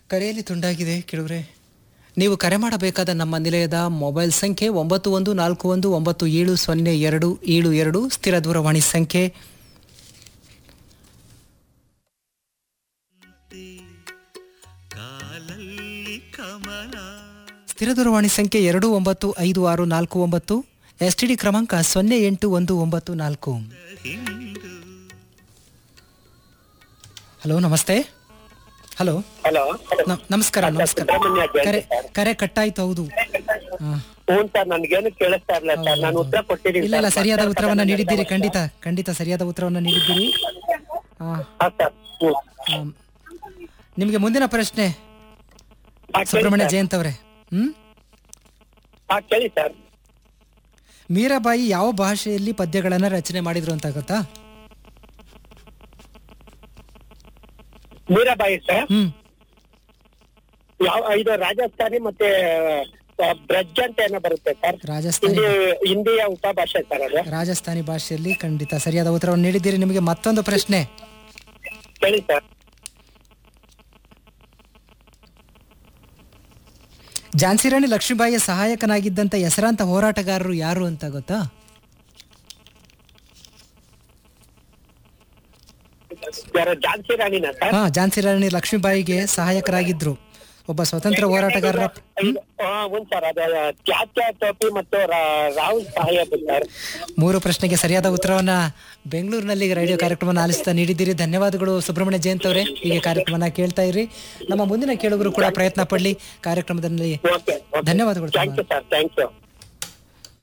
ಕರೆಯಲ್ಲಿ ತುಂಡಾಗಿದೆ ಕೇಳುವ್ರೆ ನೀವು ಕರೆ ಮಾಡಬೇಕಾದ ನಮ್ಮ ನಿಲಯದ ಮೊಬೈಲ್ ಸಂಖ್ಯೆ ಒಂಬತ್ತು ಒಂದು ನಾಲ್ಕು ಒಂದು ಒಂಬತ್ತು ಏಳು ಸೊನ್ನೆ ಎರಡು ಏಳು ಎರಡು ಸ್ಥಿರ ದೂರವಾಣಿ ಸಂಖ್ಯೆ ಕಾಲಲ್ಲಿ ಕಮಲ ಸ್ಥಿರ ದೂರವಾಣಿ ಸಂಖ್ಯೆ ಎರಡು ಒಂಬತ್ತು ಐದು ಆರು ನಾಲ್ಕು ಒಂಬತ್ತು ಎಸ್ ಟಿ ಡಿ ಕ್ರಮಾಂಕ ಸೊನ್ನೆ ಎಂಟು ಒಂದು ಒಂಬತ್ತು ನಾಲ್ಕು ಹಿಂಡು ಹಲೋ ನಮಸ್ತೆ ಹಲೋ ಹಲೋ ನ- ನಮಸ್ಕಾರ ನಮಸ್ಕಾರ ಸುಬ್ರಹ್ಮಣ್ಯ ಜಯಂತಿ ಕರೆ ಸರ್. ಕರೆ ಕಟ್ಟಾಯ್ತು ಹೌದು ಆ, ಹ್ಞೂ ಸರ್ ನನ್ಗೇನು ಕೇಳಿಸ್ತಾ ಇರ್ಲಿಲ್ಲ ಸರ್ ನಾನು ಉತ್ತರ ಕೊಟ್ಟಿದ್ದೀನಿ ಇಲ್ಲ ಇಲ್ಲ ಸರ್. ಸರಿಯಾದ ಮತ್ತೆ ಉತ್ತರವನ್ನ ಮತ್ತೆ ನೀಡಿದ್ದೀರಿ ಮತ್ತೆ ಖಂಡಿತ ಖಂಡಿತ ಸರಿಯಾದ ಉತ್ತರವನ್ನ ನೀಡಿದ್ದೀರಿ ಆ, ಹಾ ಸರ್ ಹ್ಞೂ ಆ, ನಿಮಗೆ ಮುಂದಿನ ಪ್ರಶ್ನೆ ಹಾ, ಕೇಳಿ ಸುಬ್ರಹ್ಮಣ್ಯ ಸರ್. ಜಯಂತ್ ಅವರೇ ಹ್ಮ್ ಹಾ ಕೇಳಿ ಸರ್ ಮೀರಾಬಾಯಿ ಯಾವ ಭಾಷೆಯಲ್ಲಿ ಪದ್ಯಗಳನ್ನ ರಚನೆ ಮಾಡಿದ್ರು ಅಂತ ಗೊತ್ತಾ ಮೀರಾಬಾಯಿ ಸರ್ ಹ್ಮ್ ಯಾವ ಇದು ರಾಜಸ್ಥಾನಿ ಮತ್ತೆ ಆ, ಬ್ರಜ್ ಅಂತ ಏನೋ ಬರುತ್ತೆ ಸರ್ ರಾಜಸ್ಥಾನಿ ಹಿಂದಿ ಹಿಂದಿಯ ಉಪಭಾಷೆ ಸರ್ ಅದು ರಾಜಸ್ಥಾನಿ ಭಾಷೆಯಲ್ಲಿ ಖಂಡಿತ ಸರಿಯಾದ ಉತ್ತರವನ್ನು ನೀಡಿದ್ದೀರಿ ನಿಮಗೆ ಮತ್ತೊಂದು ಪ್ರಶ್ನೆ ಕೇಳಿ ಸರ್ ಝಾನ್ಸಿ ರಾಣಿ ಲಕ್ಷ್ಮೀಬಾಯಿಯ ಸಹಾಯಕನಾಗಿದ್ದಂತ ಹೆಸರಾಂತ ಹೋರಾಟಗಾರರು ಯಾರು ಅಂತ ಗೊತ್ತಾ ಯಾರು ಝಾನ್ಸಿ ರಾಣಿನ ಸರ್ ಹಾ ಝಾನ್ಸಿ ರಾಣಿ ಲಕ್ಷ್ಮೀಬಾಯಿಗೆ ಸಹಾಯಕರಾಗಿದ್ರು ಒಬ್ಬ ಸ್ವತಂತ್ರ ಹೋರಾಟಗಾರರ ಇದು, ಹಾ ಹ್ಞೂ ಸರ್ ಅದು ತ್ಯಾತ್ಯ ಟೋಪಿ ಮತ್ತು ರಾ- ರಾಹುಲ್ ಸಹಾಯಕ ಸರ್ ಮೂರು ಪ್ರಶ್ನೆಗೆ ಸರಿಯಾದ ಉತ್ತರವನ್ನ ಬೆಂಗಳೂರಿನಲ್ಲಿ ರೇಡಿಯೋ ಕಾರ್ಯಕ್ರಮನ ಆಲಿಸ್ತಾ ನೀಡಿದ್ದೀರಿ ಧನ್ಯವಾದಗಳು ಸುಬ್ರಹ್ಮಣ್ಯ ಜಯಂತ್ ಅವರೇ ಹೀಗೆ ಕಾರ್ಯಕ್ರಮನ ಕೇಳ್ತಾ ಇರಿ ನಮ್ಮ ಮುಂದಿನ ಕೇಳುಗರು ಕೂಡ ಪ್ರಯತ್ನ ಪಡಲಿ ಕಾರ್ಯಕ್ರಮದಲ್ಲಿ ಓಕೆ ಧನ್ಯವಾದಗಳು thank you sir thank you